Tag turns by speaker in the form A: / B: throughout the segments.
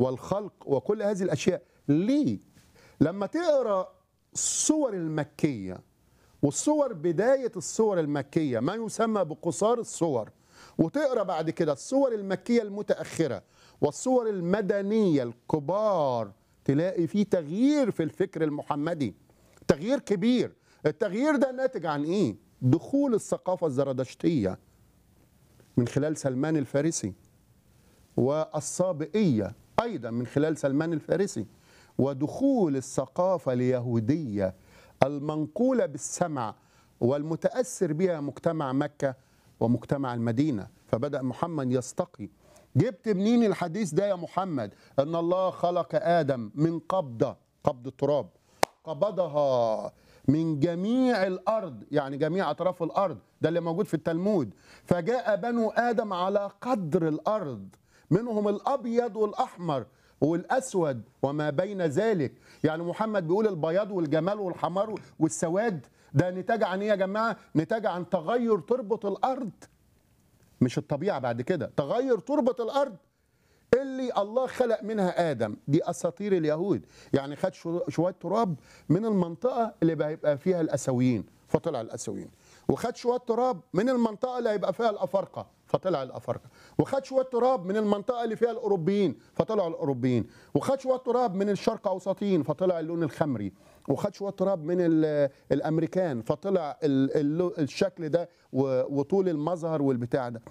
A: والخلق وكل هذه الاشياء ليه لما تقرا الصور المكيه والصور بدايه الصور المكيه ما يسمى بقصار الصور وتقرا بعد كده الصور المكيه المتاخره والصور المدنيه الكبار تلاقي في تغيير في الفكر المحمدي تغيير كبير التغيير ده ناتج عن ايه دخول الثقافه الزرادشتيه من خلال سلمان الفارسي والصابئيه ايضا من خلال سلمان الفارسي ودخول الثقافه اليهوديه المنقوله بالسمع والمتاثر بها مجتمع مكه ومجتمع المدينه فبدا محمد يستقي جبت منين الحديث ده يا محمد ان الله خلق ادم من قبضه قبض التراب قبضها من جميع الارض يعني جميع اطراف الارض ده اللي موجود في التلمود فجاء بنو ادم على قدر الارض منهم الابيض والاحمر والاسود وما بين ذلك يعني محمد بيقول البياض والجمال والحمار والسواد ده نتاج عن ايه يا جماعه نتاج عن تغير تربه الارض مش الطبيعه بعد كده تغير تربه الارض اللي الله خلق منها ادم دي اساطير اليهود يعني خد شويه تراب من المنطقه اللي هيبقى فيها الاسويين فطلع الاسويين وخد شويه تراب من المنطقه اللي هيبقى فيها الافارقه فطلع الافارقه وخد شويه تراب من المنطقه اللي فيها الاوروبيين فطلعوا الاوروبيين وخد شويه تراب من الشرق اوسطيين فطلع اللون الخمري وخد شويه تراب من الامريكان فطلع الشكل ده وطول المظهر والبتاع ده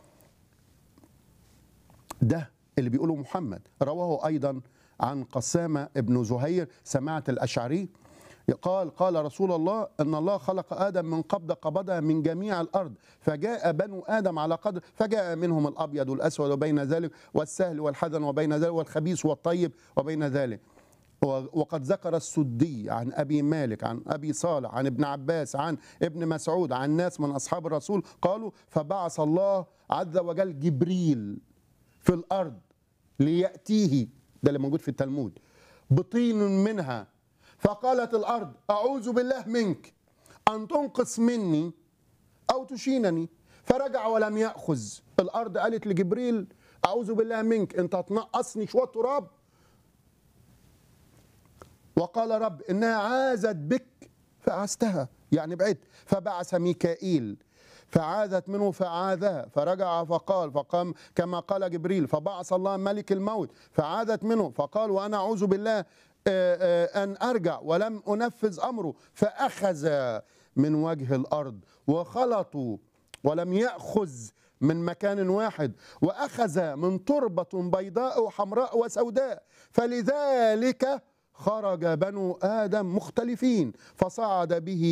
A: ده اللي بيقوله محمد رواه ايضا عن قسامه ابن زهير سماعه الاشعري قال قال رسول الله ان الله خلق ادم من قبضه قبضها من جميع الارض فجاء بنو ادم على قدر فجاء منهم الابيض والاسود وبين ذلك والسهل والحزن وبين ذلك والخبيث والطيب وبين ذلك وقد ذكر السدي عن ابي مالك عن ابي صالح عن ابن عباس عن ابن مسعود عن ناس من اصحاب الرسول قالوا فبعث الله عز وجل جبريل في الارض لياتيه ده اللي موجود في التلمود بطين منها فقالت الارض اعوذ بالله منك ان تنقص مني او تشينني فرجع ولم ياخذ الارض قالت لجبريل اعوذ بالله منك انت هتنقصني شويه تراب وقال رب انها عازت بك فعزتها يعني بعدت فبعث ميكائيل فعاذت منه فعاذها فرجع فقال فقام كما قال جبريل فبعث الله ملك الموت فعاذت منه فقال وانا اعوذ بالله ان ارجع ولم انفذ امره فاخذ من وجه الارض وخلطوا ولم ياخذ من مكان واحد واخذ من تربه بيضاء وحمراء وسوداء فلذلك خرج بنو ادم مختلفين فصعد به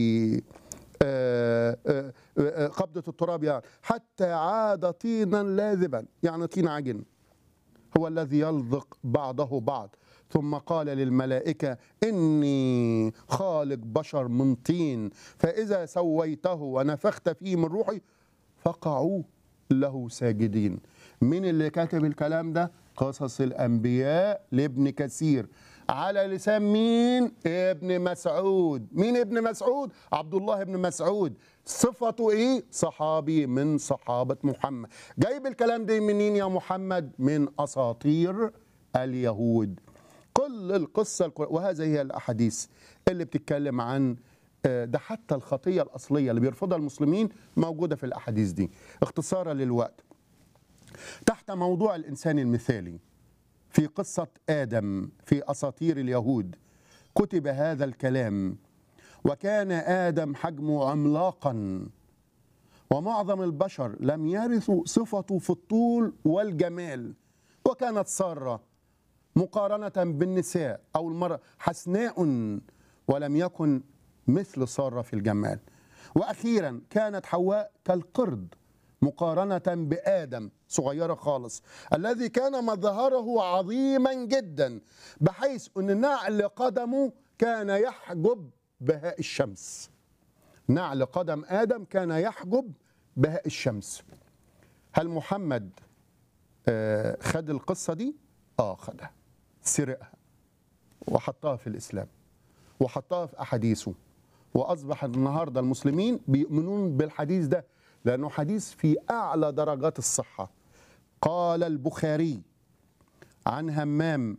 A: قبضة التراب يعني حتى عاد طينا لاذبا يعني طين عجن هو الذي يلضق بعضه بعض ثم قال للملائكة إني خالق بشر من طين فإذا سويته ونفخت فيه من روحي فقعوا له ساجدين من اللي كاتب الكلام ده قصص الأنبياء لابن كثير على لسان مين ابن مسعود مين ابن مسعود عبد الله ابن مسعود صفته ايه صحابي من صحابة محمد جايب الكلام ده منين يا محمد من أساطير اليهود كل القصة وهذه هي الأحاديث اللي بتتكلم عن ده حتى الخطية الأصلية اللي بيرفضها المسلمين موجودة في الأحاديث دي اختصارا للوقت تحت موضوع الإنسان المثالي في قصة آدم في أساطير اليهود كتب هذا الكلام وكان آدم حجمه عملاقا ومعظم البشر لم يرثوا صفته في الطول والجمال وكانت سارة مقارنة بالنساء أو المرأة حسناء ولم يكن مثل سارة في الجمال وأخيرا كانت حواء كالقرد مقارنة بآدم صغيرة خالص الذي كان مظهره عظيما جدا بحيث أن نعل قدمه كان يحجب بهاء الشمس نعل قدم آدم كان يحجب بهاء الشمس هل محمد آه خد القصة دي؟ آه خدها سرقها وحطها في الإسلام وحطها في أحاديثه وأصبح النهاردة المسلمين بيؤمنون بالحديث ده لأنه حديث في أعلى درجات الصحة قال البخاري عن همام